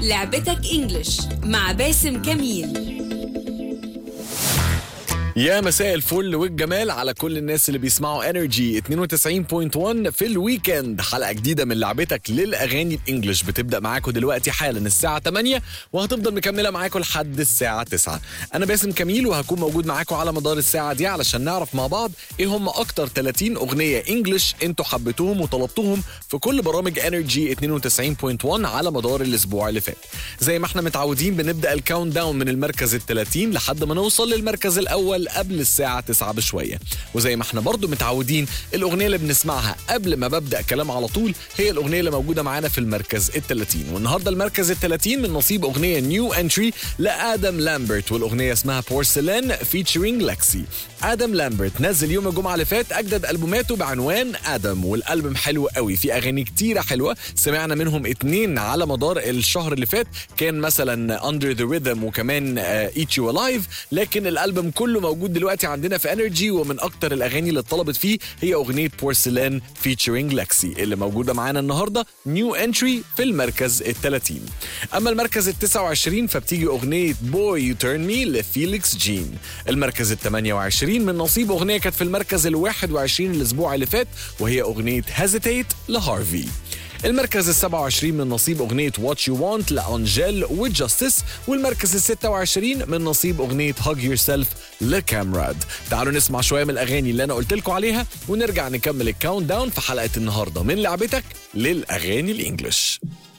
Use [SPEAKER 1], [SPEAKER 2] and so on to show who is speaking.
[SPEAKER 1] لعبتك انجلش مع باسم كميل
[SPEAKER 2] يا مساء الفل والجمال على كل الناس اللي بيسمعوا انرجي 92.1 في الويكند حلقه جديده من لعبتك للاغاني الانجليش بتبدا معاكم دلوقتي حالا الساعه 8 وهتفضل مكمله معاكم لحد الساعه 9 انا باسم كميل وهكون موجود معاكم على مدار الساعه دي علشان نعرف مع بعض ايه هم اكتر 30 اغنيه انجليش انتوا حبيتوهم وطلبتوهم في كل برامج انرجي 92.1 على مدار الاسبوع اللي فات زي ما احنا متعودين بنبدا الكاونت داون من المركز ال 30 لحد ما نوصل للمركز الاول قبل الساعة 9 بشوية وزي ما احنا برضو متعودين الأغنية اللي بنسمعها قبل ما ببدأ كلام على طول هي الأغنية اللي موجودة معانا في المركز ال 30 والنهاردة المركز ال 30 من نصيب أغنية نيو انتري لآدم لامبرت والأغنية اسمها بورسلان فيتشرينج لكسي آدم لامبرت نزل يوم الجمعة اللي فات أجدد ألبوماته بعنوان آدم والألبوم حلو قوي في أغاني كتيرة حلوة سمعنا منهم اتنين على مدار الشهر اللي فات كان مثلا Under the Rhythm وكمان Eat You Alive لكن الألبوم كله موجود دلوقتي عندنا في انرجي ومن اكتر الاغاني اللي اتطلبت فيه هي اغنيه بورسلان فيتشرينج لكسي اللي موجوده معانا النهارده نيو انتري في المركز ال 30 اما المركز ال 29 فبتيجي اغنيه بوي يو تيرن مي لفيليكس جين المركز ال 28 من نصيب اغنيه كانت في المركز ال 21 الاسبوع اللي فات وهي اغنيه هيزيتيت لهارفي المركز ال 27 من نصيب أغنية واتش يو وانت لأنجيل وجاستس والمركز ال 26 من نصيب أغنية هاج يور سيلف لكامراد تعالوا نسمع شوية من الأغاني اللي أنا قلت لكم عليها ونرجع نكمل الكاونت داون في حلقة النهاردة من لعبتك للأغاني الإنجليش